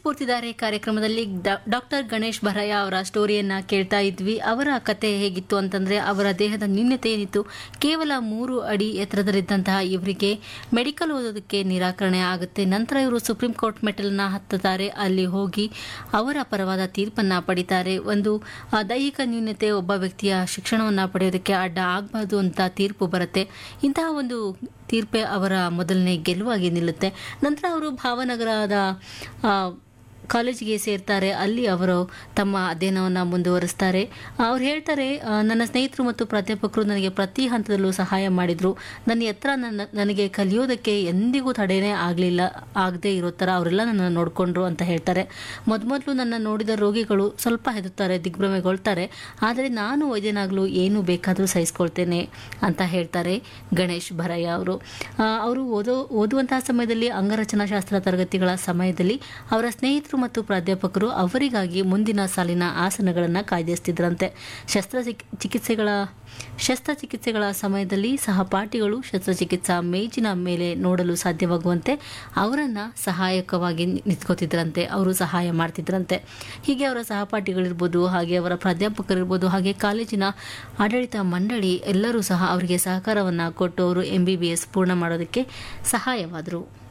ಸ್ಫೂರ್ತಿದಾರೆ ಕಾರ್ಯಕ್ರಮದಲ್ಲಿ ಡಾಕ್ಟರ್ ಗಣೇಶ್ ಭರಯ್ಯ ಅವರ ಸ್ಟೋರಿಯನ್ನ ಕೇಳ್ತಾ ಇದ್ವಿ ಅವರ ಕತೆ ಹೇಗಿತ್ತು ಅಂತಂದ್ರೆ ಅವರ ದೇಹದ ನ್ಯೂನ್ಯತೆ ಏನಿತ್ತು ಕೇವಲ ಮೂರು ಅಡಿ ಎತ್ತರದಲ್ಲಿದ್ದಂತಹ ಇವರಿಗೆ ಮೆಡಿಕಲ್ ಓದೋದಕ್ಕೆ ನಿರಾಕರಣೆ ಆಗುತ್ತೆ ನಂತರ ಇವರು ಸುಪ್ರೀಂ ಕೋರ್ಟ್ ಮೆಟಲ್ನ ಹತ್ತುತ್ತಾರೆ ಅಲ್ಲಿ ಹೋಗಿ ಅವರ ಪರವಾದ ತೀರ್ಪನ್ನ ಪಡಿತಾರೆ ಒಂದು ಆ, ದೈಹಿಕ ನ್ಯೂನ್ಯತೆ ಒಬ್ಬ ವ್ಯಕ್ತಿಯ ಶಿಕ್ಷಣವನ್ನ ಪಡೆಯೋದಕ್ಕೆ ಅಡ್ಡ ಆಗಬಾರ್ದು ಅಂತ ತೀರ್ಪು ಬರುತ್ತೆ ಇಂತಹ ಒಂದು ತೀರ್ಪೆ ಅವರ ಮೊದಲನೇ ಗೆಲುವಾಗಿ ನಿಲ್ಲುತ್ತೆ ನಂತರ ಅವರು ಭಾವನಗರದ ಆ, ಕಾಲೇಜಿಗೆ ಸೇರ್ತಾರೆ ಅಲ್ಲಿ ಅವರು ತಮ್ಮ ಅಧ್ಯಯನವನ್ನು ಮುಂದುವರಿಸ್ತಾರೆ ಅವ್ರು ಹೇಳ್ತಾರೆ ಆ, ನನ್ನ ಸ್ನೇಹಿತರು ಮತ್ತು ಪ್ರಾಧ್ಯಾಪಕರು ನನಗೆ ಪ್ರತಿ ಹಂತದಲ್ಲೂ ಸಹಾಯ ಮಾಡಿದರು ನನ್ನ ಎತ್ತರ ನನ್ನ ನನಗೆ ಕಲಿಯೋದಕ್ಕೆ ಎಂದಿಗೂ ತಡೆನೇ ಆಗಲಿಲ್ಲ ಆಗದೆ ಇರೋ ಥರ ಅವರೆಲ್ಲ ನನ್ನ ನೋಡಿಕೊಂಡ್ರು ಅಂತ ಹೇಳ್ತಾರೆ ಮೊದಮೊದಲು ನನ್ನ ನೋಡಿದ ರೋಗಿಗಳು ಸ್ವಲ್ಪ ಹೆದರ್ತಾರೆ ದಿಗ್ಭ್ರಮೆಗೊಳ್ತಾರೆ ಆದರೆ ನಾನು ವೈದ್ಯನಾಗಲು ಏನು ಬೇಕಾದರೂ ಸಹಿಸ್ಕೊಳ್ತೇನೆ ಅಂತ ಹೇಳ್ತಾರೆ ಗಣೇಶ್ ಭರಯ್ಯ ಅವರು ಆ, ಅವರು ಓದೋ ಓದುವಂತಹ ಸಮಯದಲ್ಲಿ ಅಂಗರಚನಾಶಾಸ್ತ್ರ ತರಗತಿಗಳ ಸಮಯದಲ್ಲಿ ಅವರ ಸ್ನೇಹಿತರು ಮತ್ತು ಪ್ರಾಧ್ಯಾಪಕರು ಅವರಿಗಾಗಿ ಮುಂದಿನ ಸಾಲಿನ ಆಸನಗಳನ್ನು ಕಾಯ್ದಿರಿಸ್ತಿದ್ರಂತೆ ಶಸ್ತ್ರ ಚಿಕ್- ಚಿಕಿತ್ಸೆಗಳ ಶಸ್ತ್ರಚಿಕಿತ್ಸೆಗಳ ಸಮಯದಲ್ಲಿ ಸಹಪಾಠಿಗಳು ಶಸ್ತ್ರಚಿಕಿತ್ಸಾ ಮೇಜಿನ ಮೇಲೆ ನೋಡಲು ಸಾಧ್ಯವಾಗುವಂತೆ ಅವರನ್ನ ಸಹಾಯಕವಾಗಿ ನಿ- ನಿಂತ್ಕೋತಿದ್ರಂತೆ ಅವರು ಸಹಾಯ ಮಾಡ್ತಿದ್ರಂತೆ ಹೀಗೆ ಅವರ ಸಹಪಾಠಿಗಳಿರ್ಬೋದು ಹಾಗೆ ಅವರ ಪ್ರಾಧ್ಯಾಪಕರಿರ್ಬೋದು ಹಾಗೆ ಕಾಲೇಜಿನ ಆಡಳಿತ ಮಂಡಳಿ ಎಲ್ಲರೂ ಸಹ ಅವರಿಗೆ ಸಹಕಾರವನ್ನು ಕೊಟ್ಟು ಅವರು ಎಂ ಬಿ ಬಿ ಎಸ್ ಪೂರ್ಣ ಮಾಡೋದಕ್ಕೆ ಸಹಾಯವಾದರು